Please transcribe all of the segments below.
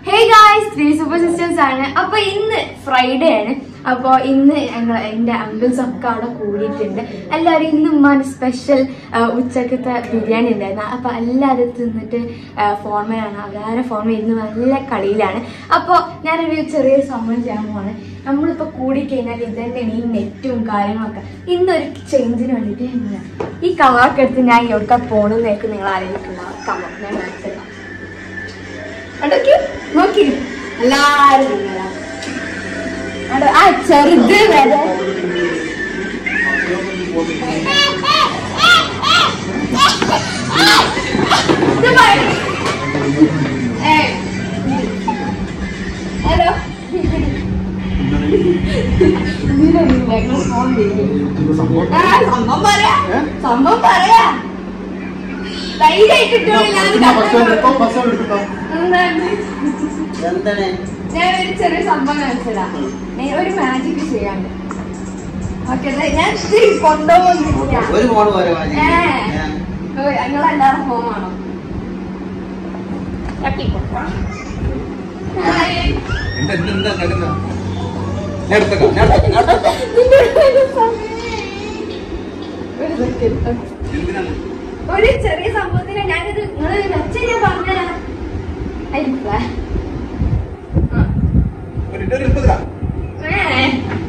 ഹേ guys three super sisters ആണ് അപ്പൊ ഇന്ന് ഫ്രൈഡേ ആണ് അപ്പൊ ഇന്ന് ഞങ്ങൾ എന്റെ അങ്കിൾസ് ഒക്കെ അവിടെ കൂടിയിട്ടുണ്ട് എല്ലാവരും ഇന്ന് ഉമ്മാന്റെ സ്പെഷ്യൽ ഉച്ചക്കത്തെ ബിരിയാണി ഉണ്ടായിരുന്നു അപ്പൊ എല്ലാവരും തിന്നിട്ട് ഫോർമയാണ് അവരാരെ ഫോർമ ഇന്ന് നല്ല കളിയിലാണ് അപ്പോൾ ഞാനൊരു ചെറിയൊരു സംഭവം ചെയ്യാൻ പോവാണ് നമ്മളിപ്പോൾ കൂടിക്കഴിഞ്ഞാൽ ഇതന്നെ ഈ നെറ്റും കാര്യങ്ങളൊക്കെ ഇന്നൊരു ചേഞ്ചിന് വേണ്ടിയിട്ട് ഞങ്ങൾ ഈ കവറൊക്കെ എടുത്ത് ഞാൻ എവിടെ പോകണമെന്നേക്ക് നിങ്ങൾ ആലോചിക്കുന്നുണ്ടാവും കവർ ഞാൻ കാണിച്ചതാണ് അടക്കി നോക്കി എല്ലാരും ഇങ്ങനെ. അട- ആ ചെറുത് വരെ ഇത് പറയ്. ഏയ്. ഹലോ ഇതിലൊന്നുമില്ല, നിങ്ങൾ ഫോൺ ചെയ്യ്. ആ, സംഭവം പറയാ സംഭവം പറയാ ധൈര്യമായിട്ടിട്ടില്ല എന്താണ് ഞാൻ ഒരു ചെറിയ സംഭവം കാണിച്ചതാ ഞാൻ ഒരു മാജിക് ചെയ്യാണ്ട് ഓക്കെ ഞാൻ ഇത്തിരി കൊണ്ടുപോകുന്നില്ല ഒരു ഫോൺ പോരെ വാങ്ങി. ഏ. ഞങ്ങളെല്ലാരും ഫോമാണോ എന്താ എന്താ എന്താ എന്താ ഞാൻ എടുത്തേക്കാം ഞാൻ എടുത്തേക്കാം ഞാൻ എടുത്തേക്കാം എന്തിനാണ് ഒരു ചെറിയ സംഭവത്തിന് ഞാനിത് നിങ്ങള് വെച്ച ഞാൻ പറഞ്ഞുതരാം ആയിരിക്കുമല്ലേ? ആ. ഒരു ഒരു ഇരുപതാ ഏ.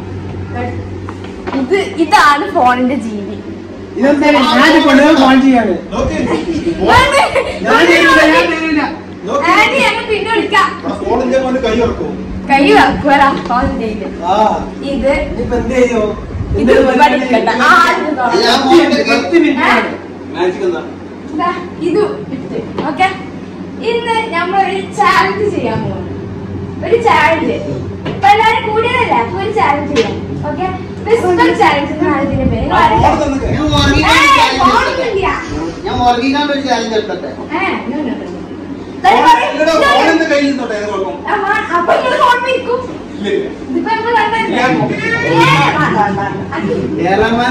ഇത് ഇതാണ് ഫോണിന്റെ ജീവി ഇതെന്താ ഞാൻ കൊണ്ടുപോയി ഫോൺ ചെയ്യാണ് നോക്കി ഞാൻ ചെയ്യില്ല ഞാൻ ചെയ്യില്ല നോക്കി ആന്റി ഞങ്ങൾ പിന്നെ വിളിക്കാം ഫോണിന്റെ കൊണ്ട് കൈ ഇറക്കും കൈ വെക്കുവരാ ഫോണിന്റെ ഇത് ആ ഇത് ഇനിയിപ്പോ എന്ത് ചെയ്യോ ഇത് പഠിക്കണ്ട ആ ഇത് തുറന്ന്. ഞാൻ പത്ത് മിനിറ്റ് പത്ത് മിനിറ്റ് ആണ്. മാജിക് എന്താ ദാ, ഇത് ഇട്ട് ഓക്കെ ഇന്ന് നമ്മൾ ഒരു ചാലഞ്ച് ചെയ്യാൻ പോകുന്നു ഒരു ചാലഞ്ച് ഇപ്പൊ എല്ലാവരും കൂടിയതല്ലേ അപ്പൊ ഒരു ചാലഞ്ച് ചെയ്യാം ഓക്കെ വിസ്പർ ചാലഞ്ച് എന്നാണ് ഇതിന്റെ പേര് നിങ്ങൾ ഫോൺ ആരെങ്കിലും- തന്നിട്ട് ഞാൻ ഉറങ്ങിക്കാൻ ഏയ്, ഒരു phone challenge എടുക്കട്ടെ. ഇല്ല. ഞാൻ ഉറങ്ങിക്കാൻ ഒരു ചാലഞ്ച് എടുക്കട്ടെ ഏ, no, no, no. ദാ, പറയ്. ഇവിടെ ഫോണിന്റെ കയ്യിൽ നിന്നോട്ടെ ഏത് കുഴപ്പം ആ, മാ- അപ്പൊ നിങ്ങള് phone വെക്കും ഇല്ല ഇല്ല ഇതിപ്പോ നമ്മള് കണ്ടതല്ലേ? ഞാൻ ഏ, നോക്കി. വേണ്ട, വേണ്ട, വേണ്ട. അത് ഏറാമാൻ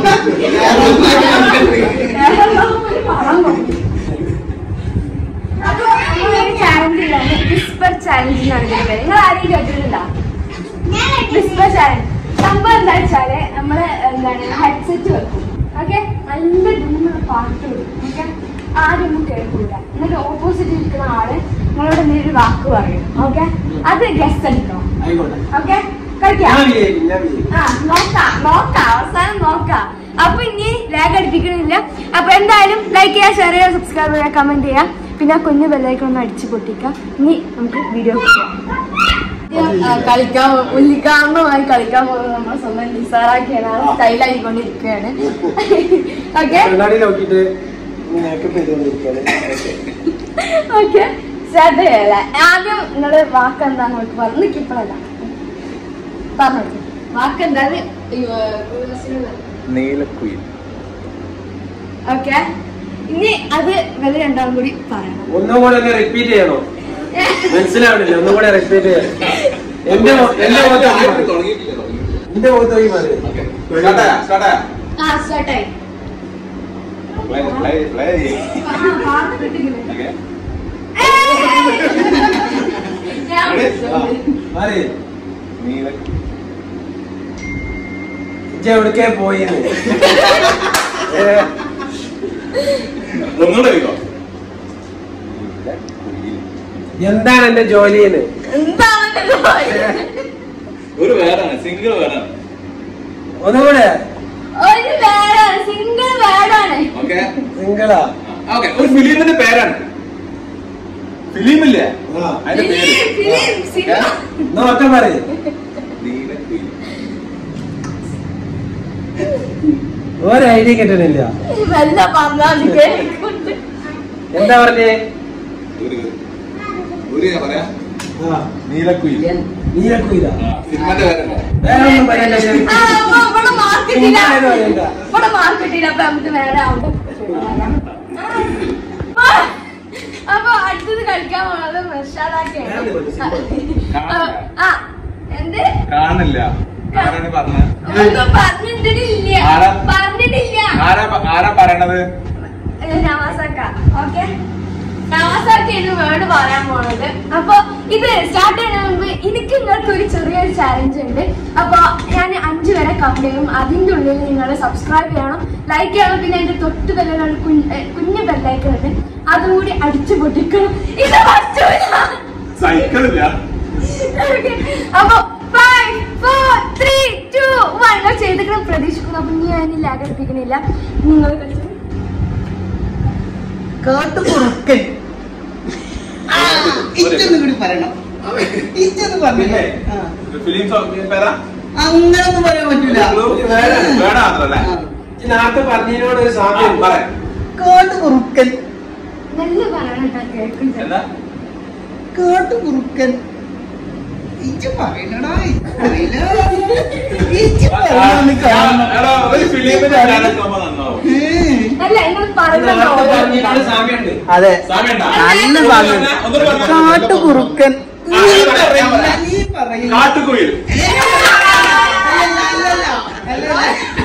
ഒരു പണം നോക്കി. അപ്പൊ നമ്മളൊരു challenge ചെയ്യാണ്. whisper challenge എന്നാണ് ഇതിന്റെ പേര്. നിങ്ങൾ ആരെയും കേട്ടിട്ടുണ്ടോ? whisper challenge. സംഭവം എന്താ വെച്ചാല് നമ്മള് എന്താണ് ഹെഡ്സെറ്റ് വെക്കും ഓക്കെ നല്ല ഡുമ്മ പാട്ട് കൊടുക്കും ഓക്കെ ആരും കേൾക്കൂല എന്നിട്ട് ഓപ്പോസിറ്റ് ഇരിക്കുന്ന ആള് നിങ്ങളോട് എന്തെങ്കിലും ഒരു വാക്ക് പറയും ഓക്കെ അത് ഗസ്റ്റ് അടിക്കണം ആയിക്കോട്ടെ ഓക്കെ കളിക്കാം ഞാൻ വിജയിക്കും ഞാൻ വിജയിക്കും ആ, നോക്കാം നോക്കാം അവസാനം നോക്കാം അപ്പൊ ഇനി ലാഗ് അടിപ്പിക്കണില്ല അപ്പൊ എന്തായാലും ലൈക്ക് ചെയ്യുക ഷെയർ ചെയ്യുക സബ്സ്ക്രൈബ് ചെയ്യുക കമന്റ് ചെയ്യുക പിന്നെ ആ കുഞ്ഞു ബെല്ലൈക്കൺ ഒന്ന് അടിച്ചു പൊട്ടിക്കുക ഇനി നമുക്ക് വീഡിയോ കളിക്കാൻ ഉല്ലിക്കാരണമായി കളിക്കാൻ പോകുന്നത് നമ്മളെ സ്വന്തം നിസാറാക്കിയാണ് സ്റ്റൈലായിക്കൊണ്ടിരിക്കുകയാണ് ഓക്കെ കണ്ണാടി നോക്കിയിട്ട് മേക്കപ്പ് ചെയ്തുകൊണ്ടിരിക്കുകയാണ് ഓക്കെ സ്റ്റാർട്ട് ചെയ്യല്ലേ ആദ്യം നിങ്ങള് വാക്ക് എന്താ നിങ്ങൾക്ക് പറഞ്ഞു നിൽക്കിപ്പോഴല്ല പറഞ്ഞു വാക്ക് എന്താണ് നീലക്കുയിൽ ഓക്കെ ഇനി അത് വില രണ്ടാളും കൂടി പറയണം ഒന്നും കൂടെ ഒന്ന് റിപ്പീറ്റ് ചെയ്യണോ മനസ്സിലാവണില്ല ഒന്നും കൂടെ റിപ്പീറ്റ് ചെയ്യണം എന്റെ മോ- എന്റെ മുഖത്ത് നോക്കി പറയ്. തുടങ്ങിയിട്ടില്ല തുടങ്ങിയിട്ടില്ല എന്റെ മുഖത്ത് നോക്കി പറയ്. ഓക്കെ സ്റ്റാർട്ടാ സ്റ്റാർട്ടാ ആ സ്റ്റാർട്ടായി പ്ലേ പ്ലേ പ്ലേ ഓക്കെ പറയ്. നീലക്കുയിൽ ഇജ്ജ് എവിടേക്കാ പോയിന്ന് ഏ, ഒന്നുകൂടെ കേൾക്കോ എന്താണ് എന്റെ ജോലിന്ന് എന്താണ് ഒരു വേർഡാണ് സിംഗിൾ വേർഡാണ് ഒന്നുകൂടെ ഒരു വേർഡാണ് സിംഗിൾ വേർഡാണ് ഓക്കെ നിങ്ങളാ ഓക്കെ ഒരു ഫിലിമിന്റെ പേരാണ് ഫിലിമില്ലേ ആ. അതിന്റെ പേര് ഫിലിം സിനിമ എന്നാ ഒറ്റ പറയ് നീലക്കുയിൽ ഒരു ഐഡിയ കിട്ടണില്ല വല്ല പറഞ്ഞാൽ കേൾക്കുന്നുണ്ട് എന്താ പറഞ്ഞേ ഒരു ഒരു ഞാൻ പറയാ ആ നീലക്കുയിൽ നീലക്കുയില ആ, സിനിമന്റെ പേരല്ലേ വേറെ ഒന്നും പറയണ്ട ഞാൻ. ആ, അപ്പൊ ഇവിടെ മാർക്കറ്റില്ല ഉമ്മാനെ പറയണ്ട. ഇവിടെ മാർക്കറ്റില്ല അപ്പൊ നമുക്ക് വേറെ അവിടെ ആ, അപ്പൊ അടുത്തത് കളിക്കാൻ പോണത് മെഷാദാക്കിയാണ് ആ എന്ത് കാണില്ല ആരാണ് പറഞ്ഞ ഒന്നും പറഞ്ഞിട്ടില്ല ആരാ? പറഞ്ഞിട്ടില്ല ആരാ ആരാ പറയണത് നവാസാക്ക ഓക്കെ നവാസാക്കിയാണ് വേർഡ് പറയാൻ പോണത് അപ്പൊ ഇത് ചെറിയൊരു ചാലഞ്ച് ഉണ്ട് അപ്പൊ ഞാൻ അഞ്ചു വരെ കൗണ്ട് ചെയ്യും അതിന്റെ ഉള്ളിൽ നിങ്ങൾ സബ്സ്ക്രൈബ് ചെയ്യണം ലൈക്ക് ചെയ്യണം പിന്നെ അതിന്റെ തൊട്ട് ബെല്ലുള്ള കുഞ്ഞു ബെല്ലൈക്കൺ ഉണ്ട് അതും കൂടി അടിച്ചു പൊട്ടിക്കണം ഇത് പറ്റൂല സൈക്കിളില്ല Okay. അപ്പൊ five four three two one ചെയ്തിട്ട് പ്രതീക്ഷിക്കുന്നു അപ്പൊ നീ അതിന് ലാഗ് എടുപ്പിക്കണില്ല നിങ്ങൾ കളിച്ചു കാട്ടുകുറുക്കൻ ആ, ഇതൊന്നും കൂടി പറയണം ഇതൊന്നും പറഞ്ഞില്ലേ ആ. ഫിലിം പേരാ അങ്ങനൊന്നും പറയാൻ പറ്റൂല വേണം മാത്രല്ലേ ആ. ഈ നേരത്തെ പറഞ്ഞതിനോട് ഒരു സാമ്യം പറയാം കാട്ടുകുറുക്കൻ നല്ല പറയണം കേട്ടോ കേൾക്കും എന്താ കാട്ടുകുറുക്കൻ ഇജ്ജ് പറയണടാ ഇജ്ജ് പറയില്ല. ഇജ്ജ് പറയണോന്ന് കാണണം. എടാ, ഒരു ഫിലിമിന്റെ ഡയലോഗ് ആവുമ്പോ നന്നാവും ഏ. അല്ല നിങ്ങൾ ഈ നേരത്തെ പറഞ്ഞതിനോട് സാമ്യമുണ്ട് അതെ സാമ്യണ്ടാ? നല്ല ഒന്നുകൂടി സാമ്യം പറഞ്ഞേ, ഒന്നുകൂടി പറഞ്ഞേ. കാട്ടുകുറുക്കൻ ആ, നീ ഞാൻ പറയാം, ഞാൻ പറയില്ല, പറയാം. നീ പറയില്ല. കാട്ടുകുയിൽ അല്ലല്ല, അല്ലല്ല, അല്ലല്ല.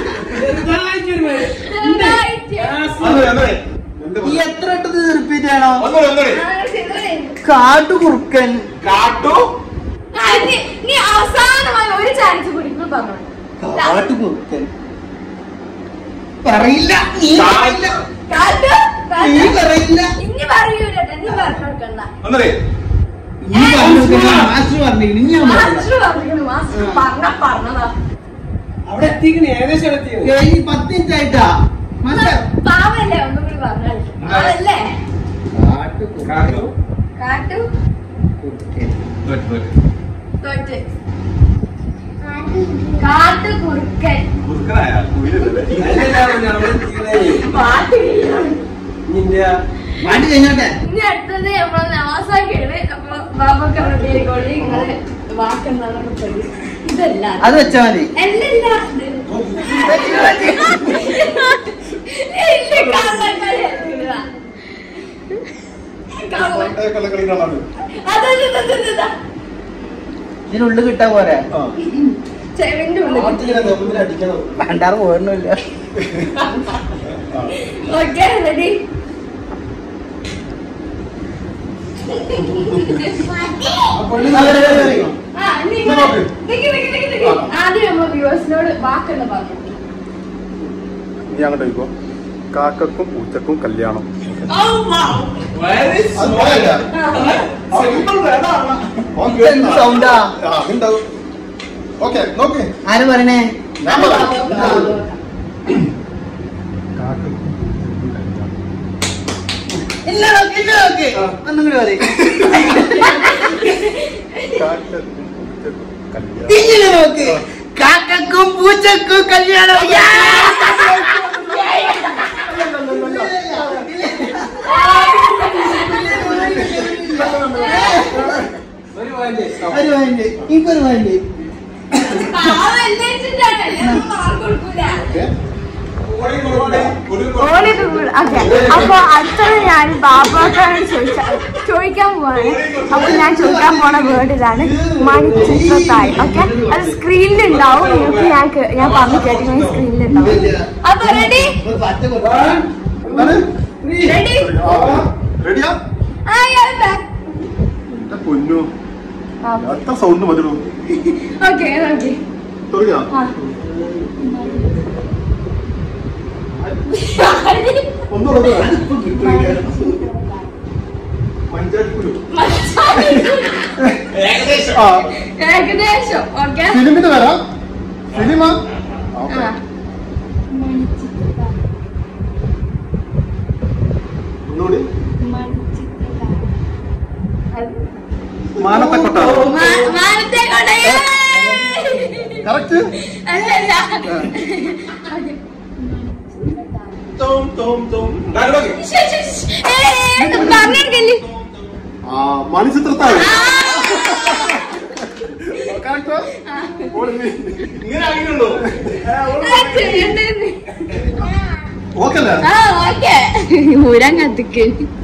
ഒന്നുകൂടി, ഒന്നുകൂടി. നീ എത്ര ഇട്ടത് റിപ്പീറ്റ് ചെയ്യണോ ഒന്നുകൂടി, ഒന്നുകൂടി. കാട്ടുകുറുക്കൻ കാട്ടു നീ അവസാനമായി ഒരു ചാൻസ് കൂടി നിങ്ങൾ പറഞ്ഞു കാട്ടുകുറുക്കൻ പറയില്ല നീ കാ- പറയില്ല കാട്ടു നീ പറയില്ല ഇനി പറയൂല നീ പറഞ്ഞു കൊടുക്കണ്ട ഒന്നുകൂടി. നീ പറഞ്ഞു മാസ്റ്റർ പറഞ്ഞു ഞാൻ പറയില്ല മാസ്റ്റർ പറഞ്ഞു മാസ്റ്റർ പറഞ്ഞ പറഞ്ഞതാ അവിടെ എത്തിക്കണേ ഏകദേശം എത്തിയത് ഏയ് പത്ത് മിനിറ്റ് ആയിട്ടാ മാസ്റ്റർ പാവല്ലേ ഒന്നും കൂടി പറഞ്ഞാൽ അതല്ലേ കാട്ടു കാട്ടു തോറ്റ്, തോറ്റ്. തോറ്റ് കാട്ടു കുറുക്കൻ കുറുക്കനായ കുയിലല്ലേ പാട്ട് കേൾക്കണം. നിന്റെ പാട്ട് കഴിഞ്ഞോട്ടെ ഇനി അടുത്തത് നമ്മളെ നവാസാക്കിയാണ് അപ്പൊ ബാബക്ക് റെഡിയായിക്കോളി നിങ്ങള് വാക്കെന്താണെന്നൊക്കെ പറയും ഇതല്ല അത് വെച്ചാ മതി അല്ലല്ല ഇല്ല, കള്ളക്കളി അല്ല. കള്ള- കള്ളക്കളി കാണാൻ അതല്ല, ഇതല്ല, ഇതല്ല. ഇതിനുള്ളിൽ കിട്ടാ പോരെ ചെവിന്റെ ഉള്ളിൽ ആർട്ടിങ്ങനെ തമ്മിൽ അടിക്കണം വേണ്ടാറ് പോരണില്ല ഓക്കെ റെഡി ആ നിങ്ങൾ നിക്ക് നിക്ക് നിക്ക് നിക്ക് ആദ്യം നമ്മൾ വ്യൂവേഴ്സിനോട് വാക്കെന്ന് പറഞ്ഞു ഇനി അങ്ങോട്ട് പോയിക്കോ കാക്കക്കും പൂച്ചക്കും കല്യാണം Very small. സൗണ്ടാ ഓക്കെ നോക്ക് ആര് പറയണേ ഞാൻ പറയാം ഇല്ല നോക്ക്, ഇല്ല നോക്ക്. ഒന്നും കൂടി പറയും കാക്കക്കും പൂച്ചക്കും കല്യാണം ഇങ്ങനെ നോക്ക് കാക്കക്കും പൂച്ചക്കും കല്യാണം യാ! ഒരു പോയിന്റ് ഒരു പോയിന്റ് എനിക്കൊരു പോയിന്റ് ഓടി കൊടുക്കണേ. ഒരു അപ്പൊ അടുത്തത് ഞാൻ ബാബാക്കാണ് ചോദിച്ച ചോദിക്കാൻ പോവാണ് അപ്പൊ ഞാൻ ചോദിക്കാൻ പോണ വേർഡ് ഇതാണ് മണിച്ചിത്രത്തായി ഓക്കെ അത് സ്ക്രീനിൽ ഉണ്ടാവും നിങ്ങൾക്ക് ഞാൻ കേ- ഞാൻ പറഞ്ഞു കേട്ടിങ്ങനെ സ്ക്രീനിൽ ഉണ്ടാവും അപ്പൊ റെഡി എന്താണ് റെഡി റെഡിയാ എന്റെ പൊന്നു എത്ര സൗണ്ട് മതിടൂ ഓക്കെ ഓക്കെ തുടങ്ങിയാ ഒന്നുള്ളത് മഞ്ചാടിക്കുരു ഏകദേശം ആ ഏകദേശം ഓക്കെ ഫിലിമിന്റെ വരാം ഫിലിമാ ഓക്കെ ഒന്നുകൂടി മാനത്തെ കൊട്ടാരം മാനത്തെ കൊണ്ടേ കറക്റ്റ് അല്ലല്ല തോം തോം തോം ഡയലോഗ് പറഞ്ഞെടുക്കല്ലേ ആ മണിച്ചിത്രത്താഴ് കറക്റ്റ് ഇങ്ങനെ ആയിട്ടുള്ളൂ ഓക്കെ അല്ലേ ആ ഓക്കെ ഊരാൻ കത്തിക്ക്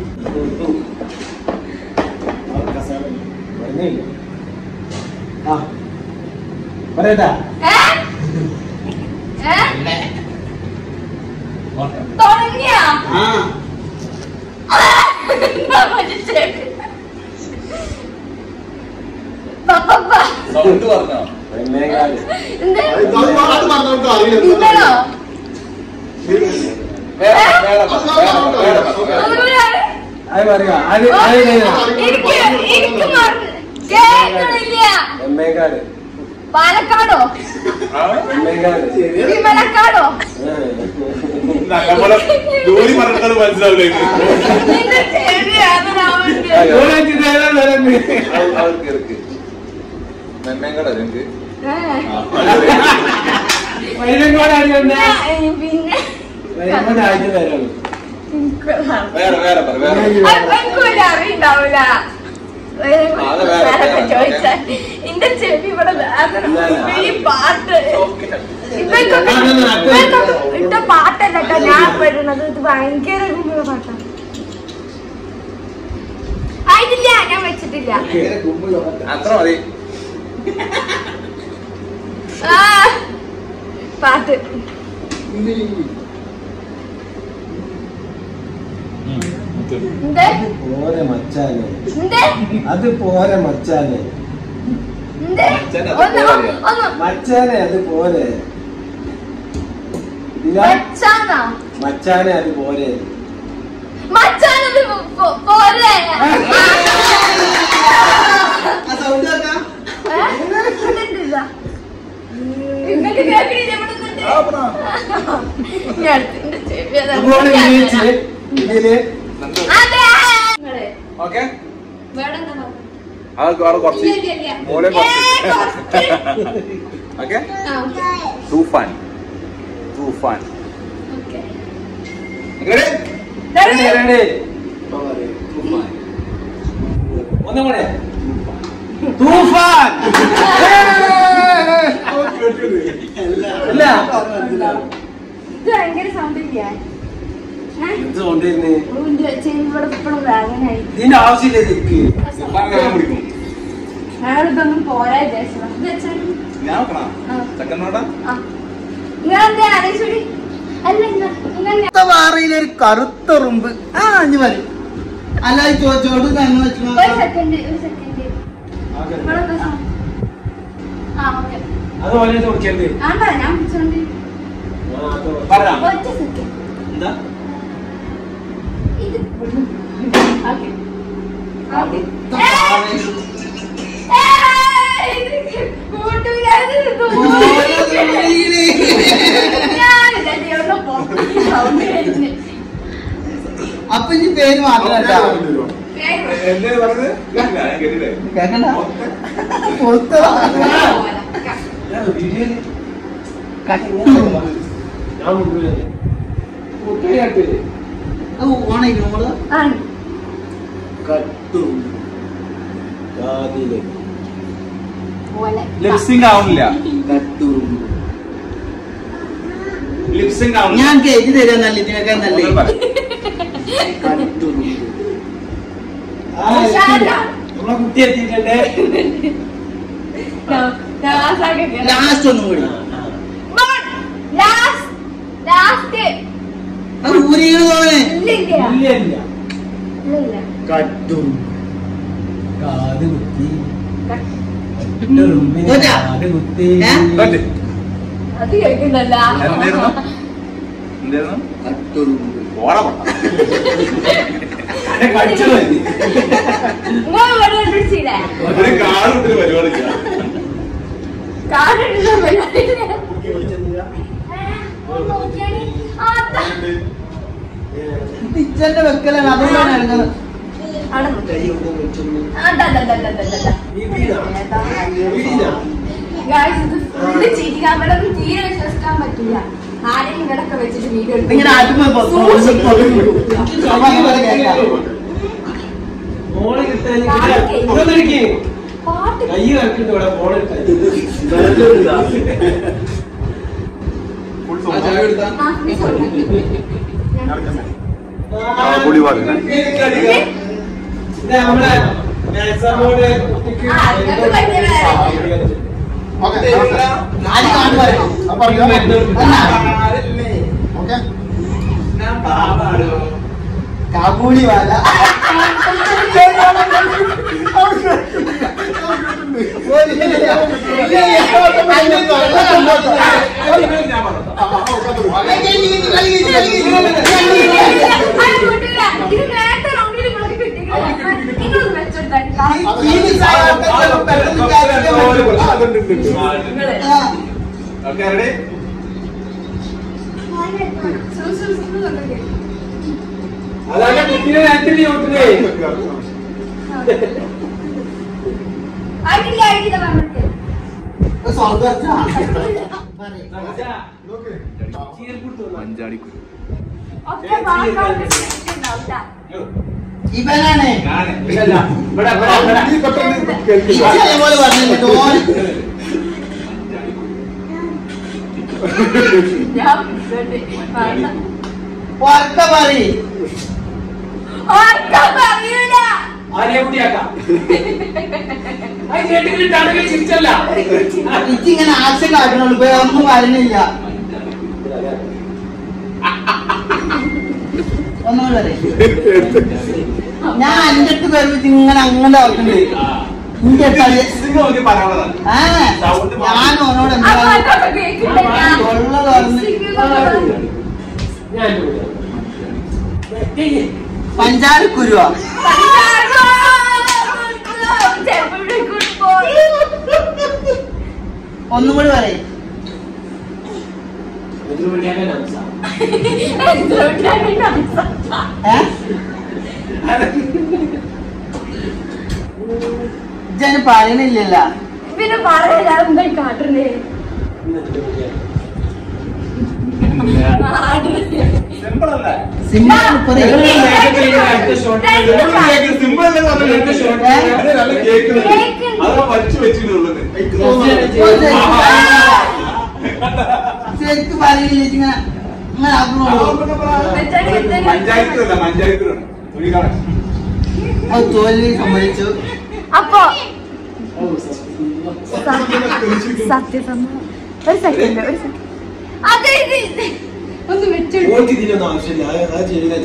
ആ പറയട്ടാ തുടങ്ങിയ ആ സൗണ്ട് പറഞ്ഞോ വെണ്ണേക്കാട് എന്ത്? അത് അത് പറഞ്ഞവർക്ക് അറിയില്ല ഇതാണോ? വേറെ വേറെ പറ, വേറെ പറ, വേറെ പറ, വേറെ പറ. അതുകൊണ്ടാണ് അത് പറയാ അത് ഓ, അത് കഴിഞ്ഞോ? എനിക്ക് എനിക്ക് മറന്ന് കേൾക്കണില്ല വെണ്ണേക്കാട് പാലക്കാടോ ആ? വെണ്ണേക്കാട് വിമലക്കാടോ നമ്മളെ ജോലി പറഞ്ഞത് മനസ്സിലാവില്ല നിന്റെ ചെവിയാണ് രാവിലെ. ഓരോ നേരം വരണ്ട് അവർക്ക് ഇറക്ക് മെമ്മേങ്കട നിങ്ങക്ക് ഏ. വൈരങ്കോട് ആയിരുന്നു ഞാൻ- പിന്നെ വൈരങ്കോട് ആഴ്ച വരാണ് എനിക്ക് വേറെ വേറെ പറ വേറെ പറ. അപ്പൊ എനിക്കൊരു അറിയുണ്ടാവൂല അത് വേറെ, വേറെ. ചോദിച്ചാൽ എന്റെ ചെവി ഇവിടെ വേദന ഈ പാട്ട് ഇവയ്ക്കൊക്കെ ആ, ആ, ആ, ഇവയ്ക്കൊക്കെ ഇട്ട പാട്ടല്ല കേട്ടോ ഞാൻ പെടുന്നത് ഇത് ഭയങ്കര ഗുമ്മുള്ള പാട്ടാണ് ആയിട്ടില്ല ഞാൻ വെച്ചിട്ടില്ല അത്ര മതി ആ പാട്ട് എന്ത് പോരെ മച്ചാനെ എന്ത് അത് പോരെ മച്ചാനെ എന്ത് അച്ഛൻ അത് ഒന്ന് പോലെയാ. ഒന്ന് മച്ചാനെ അത് പോരെ ഇല്ല മച്ചാനാ മച്ചാനെ അത് പോരെ മച്ചാനത് പോ- പോലെ ആ സൗണ്ട് കേൾക്കാം ഏ? ഇതെന്തിതാ? ഇങ്ങക്ക് കേൾക്കണില്ലേ ഇവിടെ നിന്നിട്ട്? ആ, പറ. ഞാൻ എന്റെ ചെവി അതാ. അതുപോലെ വിജയിച്ച് ഇതില് അതെ. നിങ്ങള് ഓക്കെ വേറെ എന്താ പറഞ്ഞത്? അത് വേറെ കുറച്ച് ഇല്ല, ഇല്ല, ഇല്ല. മോളെ ഏ, കുറച്ച് കുറച്ച്. ഓക്കെ ആ, ഓക്കേ. തൂഫാൻ തൂഫാൻ ഓക്കേ. Ready? ready, ready. ഒന്നും കൂടെ തൂഫാൻ അല്ല ഇത് ഭയങ്കര സൗണ്ട് ഇല്ലേ ഏ? എന്ത് കൊണ്ടിരുന്ന് ഓ, എന്റെ ചെവി ഇവിടെ ഇപ്പഴും വേദനയായി ഇതിന്റെ ആവശ്യമില്ല ഇതിക്ക് തൂഫാൻ ഞാൻ പിടിക്കും അയാളിതൊന്നും പോരാ വിചാരിച്ചതാ. ഇത് വെച്ചാൽ ഞാൻ നോക്കണോ ആ. ചെക്കനോടാ ആ. നിങ്ങളെന്തേ ആലോചിച്ചോടി? അല്ല ഇങ്ങ- ഇങ്ങനെ വാറയിലൊരു കറുത്ത ഉറുമ്പ് ആ അഞ്ഞു മതി അല്ല ചോദിച്ചോട് ഞങ്ങൾ ഒരു സെക്കൻഡ് ഒരു സെക്കൻഡ് ഇവിടെ എന്താ സൗണ്ട്? ആ ഓക്കെ അത് പോലെ നോക്കിയത് ആണ്ടാ ഞാൻ പിടിച്ചോണ്ട് പറയാം ഒറ്റ സെക്കൻഡ് എന്താ ഇത് ഓക്കെ ഓക്കെ ഏയ്! ഇത് കൂട്ടുകാര് ഇത് ഞാനിതാ ഇവിടെ പൊക്കി sound കേട്ടിന്. അപ്പൊ ഇനി പേര് മാത്രല്ല വേഗം. എന്തേ പറഞ്ഞത് ഞാൻ കേട്ടില്ലേ കേക്കണ്ട പൊത്തതാ. ഞാൻ മുമ്പിൽ കുട്ടിയായിട്ട് അത് ഓണായി നമ്മള് ആണ്. കട്ടും കാതിലെ പോലെ. ലിപ്സിംഗ് ആവുന്നില്ല കട്ടുറുമ്പ് ലിപ്സിംഗ് ആവുന്നില്ല ഞാൻ കേക്ക് തരാൻ നല്ല ഇതിനേക്കാൾ നല്ല ഒന്നും പറ. കട്ടുറുമ്പ് നമ്മളെ കുട്ടി എത്തിയിട്ടുണ്ട് ഞാൻ- ഞാൻ ആസാക്കി കേറാം. ലാസ്റ്റ് ഒന്നും കൂടി But last last അത് ഊരികൾ പോവനെ ഇല്ല ഇല്ല ഇല്ല ഇല്ല ഇല്ല ഇല്ല കട്ടുറുമ്പ് കാത് കുത്തി ഓറ്റാ. കാത് കുത്തി ഏ? ഇങ്ങോട്ട്. അത് കേൾക്കുന്നല്ല എന്തായിരുന്നു എന്തായിരുന്നു കട്ടുറുമ്പ് ഓട പൊട്ട എന്നെ കടിച്ചത് മതി. നിങ്ങൾ ഇവിടെ പിടിച്ചില്ലേ ഒരു കാർ വിട്ടൊരു പരിപാടിയില്ല കാടുള്ള പരിപാടിയില്ല പിച്ചന്റെ വെക്കലാണ് അതുകൊണ്ടാണ് ഇറങ്ങുന്നത് കൈ കൊണ്ട് വെച്ചൊന്ന് ഇതിലാ. ഇതിലാ. ഇത് ചിരിക്കാൻ ഇവിടെ ഒന്നും തീരെ വിശ്വസിക്കാൻ പറ്റില്ല ആരെയും ഇവിടൊക്കെ വെച്ചിട്ട് വീഡിയോ ഇങ്ങനെ ആറ്റുമ്പോ പൊ- സൂക്ഷിച്ച് അപ്പൊ അതുപോലെ കേൾക്കാം. മോള് കിട്ടാൻ ഇതൊന്നും ഇരിക്ക്. പാട്ട് കൈ കറക്കിട്ട് ഇവിടെ മോള് ആ ചായ എടുത്താ ആ, നീ சொல்லு. പുളി പാടില്ല. ഇത് നമ്മളെ എക്സാമോട് കുട്ടിക്ക് ആ, ഇതൊക്കെ ഭയങ്കര ഓക്കെ ആര് കാണും പറയണം. അപ്പൊ അറിയാം അല്ല, ഓക്കെ കാബൂളി വാല ഒരു ഈ മിസ്സായ ആൾക്കാർക്ക് പെട്ടെന്ന് വിചാരിക്കാൻ പറ്റും. ആ. ഓക്കെ റെഡി അതാണ് കുട്ടിയെ ആക്ച്വലി ഓട്ടുന്നേ ആയിട്ടില്ല ആയിട്ടില്ല പറഞ്ഞിട്ട് ഇത് സ്വർഗ്ഗത്താ. മഞ്ചാടിക്കുരു ഒക്കെ വാക്കാണ്ട് ഉണ്ടാവുട്ടാ ഇവനാണ് ഞാന് ഇതല്ല ഇവിടെ ഇവിടെ ഇവിടെ ഇച്ചയെ പോലെ പറഞ്ഞില്ലേ ഡോൻ ഞാൻ വേണ്ട പുറത്ത പറ ഓർക്ക പറയൂല ആരെയും കൂടിയാക്കാം അത് കേട്ടിട്ടാണെങ്കിൽ ചിരിച്ചല്ല ഇച്ചിങ്ങനെ ആക്ഷൻ കാട്ടണുള്ളൂ ഇപ്പൊ ഒന്നും വരുന്നില്ല ഒന്നുകൂടെ പറയ്. ഞാൻ എന്റെ അടുത്ത് വരുമ്പോ ഇങ്ങനെ അങ്ങനെ ഓർക്കണ്ടേ ഇന്റെ കളി ഇതിന് നോക്കി പറയാനുള്ളതാണ് ആ ഞാൻ ഓനോട് എന്താ അപ്പൊ അതൊക്കെ കേൾക്കില്ല തൊള്ള തുറന്ന് ഞാൻ പഞ്ചാര കുരുവാ ഒന്നും കൂടി പറയും ഏ ഇജ്ജന് പറയണില്ലല്ല പിന്നെ പറയില്ല എന്തായി കാട്ടുന്നേ സിമ്പിൾ അല്ലേ സിമ്പിൾ പറയും സിമ്പിൾ അല്ലേ പറഞ്ഞത് അത് നല്ല കേക്ക് അത് വരച്ചു വെച്ചിട്ടുള്ളത് ശരിക്കും പറയില്ല ഇങ്ങനെ ഇങ്ങനെ ആക്കണുള്ളൂ മഞ്ചായത്തിലല്ല മഞ്ചായത്തിലാണ് തുണി കാണാൻ അത് തോൽവി സമ്മതിച്ചു അപ്പൊ സത്യസന്ധ ഒരു സെക്കൻഡ് ഒരു സെക്കൻഡ് അതെ ഇത് ഒന്ന് വെച്ചു ഇതിനൊന്നും ആവശ്യമില്ല ആ ചെയ്യുന്ന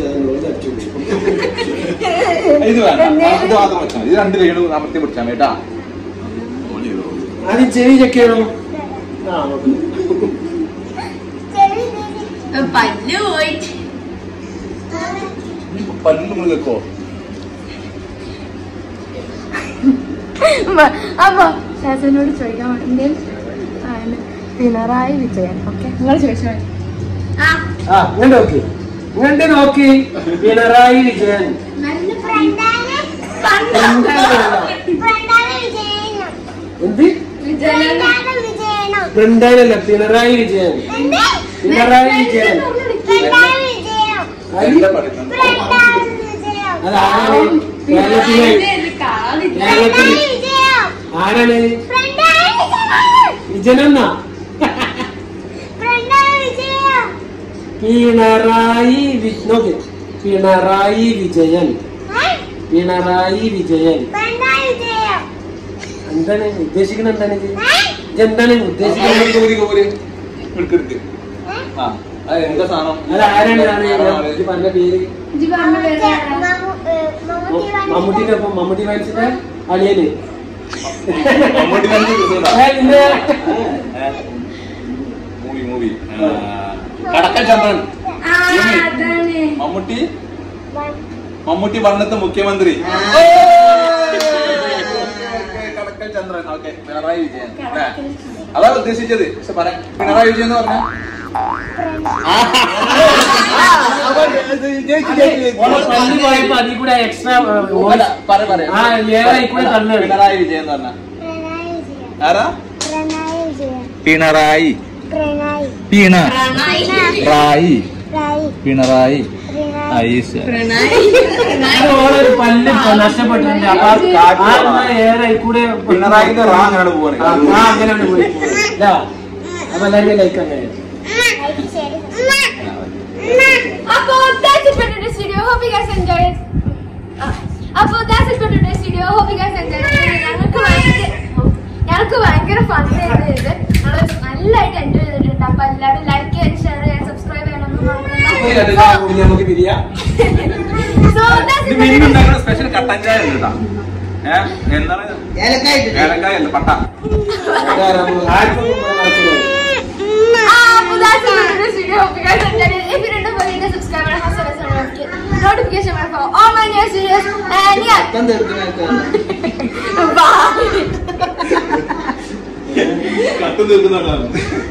ഇത് വേണ്ട ഇത് മാത്രം വെച്ചാൽ മതി. ഇത് രണ്ട് ലൈനും അമർത്തി പിടിച്ചാൽ മതി കേട്ടാ ആദ്യം ചെവി ചെക്ക് ചെയ്യണോ ആ ഓക്കെ പല്ല് പോയിട്ട് പല്ല് നമ്മൾ കേൾക്കോ അപ്പൊ ശാസനോട് ചോദിക്കാൻ വേണ്ടി പിണറായി വിജയൻ ഓക്കെ നിങ്ങൾ ചോദിച്ചോ ആ ആ ഇങ്ങോട്ട് നോക്കി ഇങ്ങോട്ട് നോക്കി പിണറായി വിജയൻ എന്ത് ബൃന്ദാനല്ല പിണറായി വിജയൻ പിണറായി വിജയൻ അരി അത് ആരാണ് കേരളത്തിലെ കേരളത്തില് ആരാണ് വിജയനെന്നാ പിണറായി വി- നോക്ക് പിണറായി വിജയൻ പിണറായി വിജയൻ എന്താണ് ഉദ്ദേശിക്കുന്നത് എന്താണ് ഇത് ഇതെന്താണ് ഉദ്ദേശിക്കുന്നത് കോരി കോരി എടുക്കെടുക്ക് ആ അത് എന്താ സാധനം അത് ആരാണ് ഇതാണ് ഇത് പറഞ്ഞ പേര് ഇജ്ജ് പറഞ്ഞ പേര് മമ്മൂട്ടിന്റെ ഒപ്പം മമ്മൂട്ടി ഫാൻസിന്റെ അളിയന് മമ്മൂട്ടി ഫാൻസ് കിട്ടുന്നുണ്ടോ? ഏ, പിന്നെ മൂവി മൂവി കടക്കൽ ചന്ദ്രൻ ആ അതാണ് മമ്മൂട്ടി മമ്മൂട്ടി പണ്ടത്തെ മുഖ്യമന്ത്രി കടക്കൽ ചന്ദ്രൻ ഓക്കെ പിണറായി വിജയൻ അല്ലേ? അതാ ഉദ്ദേശിച്ചത് പക്ഷെ പറ പിണറായി വിജയൻ എന്ന് പറഞ്ഞ ഓളെ പള്ളി പോയപ്പോ അതിൽ കൂടെ എക്സ്ട്രാ ആ ഏറെ കൂടെ തന്നെ പിണറായി വിജയൻ എന്ന് പറഞ്ഞ ആരാ പിണറായി പിണറായി പിണറായി ഓളൊരു പല്ല് ഇപ്പൊ നഷ്ടപ്പെട്ടിട്ടുണ്ട് അപ്പൊ ആ ആ ഏറെ കൂടെ പിണറായിന്റെ റാ അങ്ങനെ പോവാണ് ആ, ആ, അങ്ങനെ അങ്ങട് പോയി ഇതാ. അപ്പൊ എല്ലാവരും ലൈക്ക് അങ്ങനെ അപ്പൊ that's it for today's video. Hope you guys enjoyed it. അപ്പൊ that's it for today's video. Hope you guys enjoyed it. ഞങ്ങൾക്ക് ഭയങ്കര ഞങ്ങൾക്ക് ഭയങ്കര ഫൺ ചെയ്ത് ഞങ്ങൾ നല്ലതായിട്ട് എൻജോയ് ചെയ്തിട്ടുണ്ട് അപ്പൊ എല്ലാവരും ലൈക്ക് ചെയ്യാൻ ഷെയർ ചെയ്യാൻ സബ്സ്ക്രൈബ് ചെയ്യാനൊന്നും മറക്കണ്ട നമുക്ക് പിരിയാം So that's ഇത് it for മീൻ today's ഉണ്ടാക്കുന്ന സ്പെഷ്യൽ കട്ടൻ ചായ ഉണ്ട് കേട്ടോ ഏഹ് എന്താണ് ഏലക്കായിട്ട് ഏലക്കായ അല്ല പട്ട ആർക്കും നടക്കില്ല Ah, well, that's it for today's video. Hope you guys enjoyed it. If you didn't know, subscribe and have some notification bell for all my new videos and yeah അർത്ഥം തീർക്കുന്നതൊക്കെ bye കത്ത് തീർക്കുന്നുണ്ടാവും